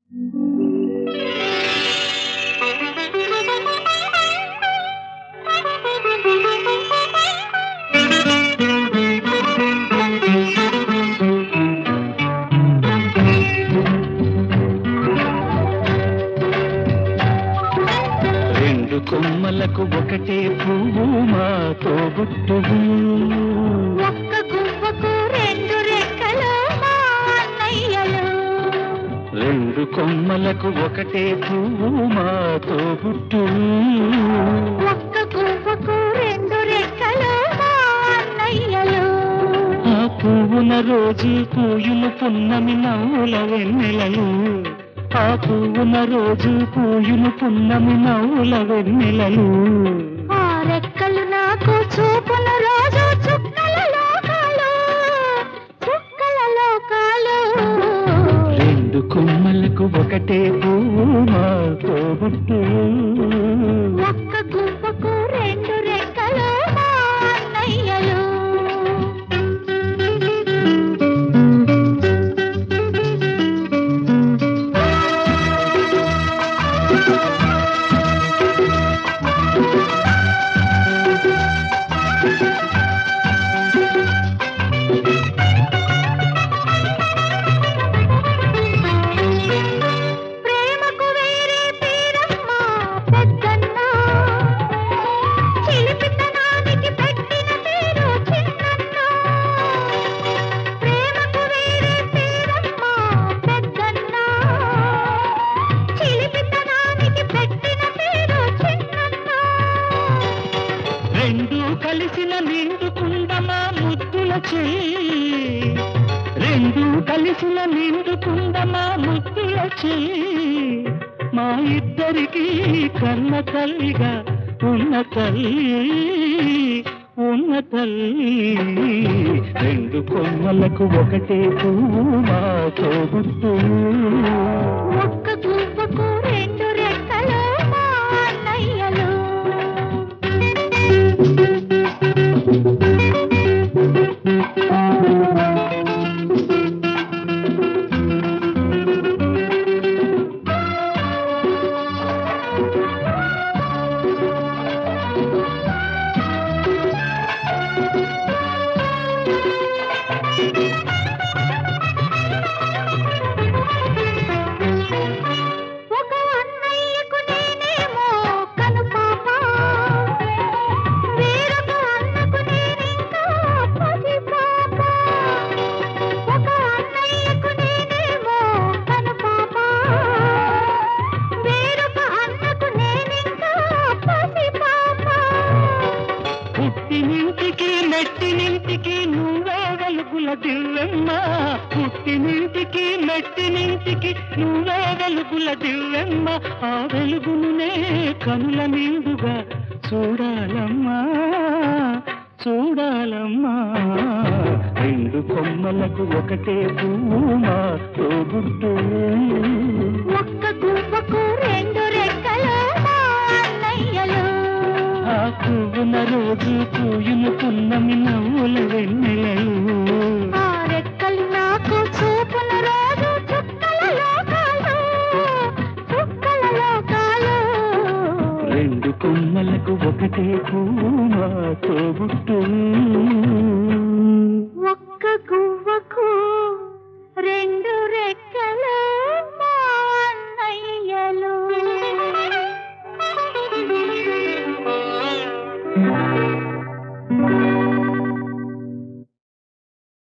రెండు కొమ్మలకు ఒకటే పువ్వు మాతో గుట్టువు ఒక్క గువ్వకు రెండు రెక్కలు మా అన్నయ్యలు రెండు కొమ్మలకు ఒకటే పువ్వు మాతో గుట్టువు ఒక్క గువ్వకు రెండు రెక్కలు మా అన్నయ్యలు ఆ పువ్వున రోజు పూయులు పున్నమి నవ్వుల వెన్నెలలు ఆ పువ్వున రోజు పూయులు పున్నమి నవ్వుల వెన్నెలలు ఆ రెక్కలు నాకు చూపున రోజు చుక్కల లోకాలు చుక్కల లోకాలు రెండు కొమ్మలకు ఒకటే పువ్వు మాతో గుట్టువు ఒక్క గువ్వకు రెండు రెక్కలు మా అన్నయ్యలు ప్రేమకు వేరే పేరమ్మ పెద్దన్న చిలిపితనానికి పెట్టిన పేరు చిన్నన్న ప్రేమకు వేరే పేరమ్మ పెద్దన్న చిలిపితనానికి పెట్టిన పేరు చిన్నన్న రెండు కలిసిన నిండుకుందమా ముద్దుల చెయ్యి రెండు కలిసిన నిండుకుందమా ముద్దుల చెయ్యి మా ఇద్దరికి కన్న తల్లిగా ఉన్న తల్లి ఉన్న తల్లి రెండు కొమ్మలకు ఒకటే పువ్వు మాతో గుర్తు ఒక్క గువ్వకు రెండు రెక్కలు మా అన్నయ్యలు ఒక అన్నయ్యకు నేనేమో కనుపాప వేరొక అన్నకు నేనింకా పసిపాప ఒక అన్నయ్యకు నేనేమో కనుపాప వేరొక అన్నకు నేనింకా పసిపాప పుట్టినింటికి మెట్టినింటికి నువ్వే వెలుగుల దివ్వెమ్మ పుట్టినింటికి మెట్టినింటికి నువ్వే వెలుగుల దివ్వెమ్మ ఆ వెలుగునునే కనుల నిండుగా చూడాలమ్మా చూడాలమ్మా రెండు కొమ్మలకు ఒకటే పువ్వు మా తోబుట్టు ఒక్క గువ్వకు రెండు రెక్కలు మా అన్నయ్యలు ఆ పువ్వున రోజు పూయును పున్నమి నవ్వుల వెన్నెలలు ఆ రెక్కలు నాకు చూపున రోజు చుక్కల లోకాలు చుక్కల లోకాలు రెండు కొమ్మలకు ఒకటే పువ్వు మా తోబుట్టు ఒక్క గువ్వకు రెండు రెక్కలు మా అన్నయ్యలు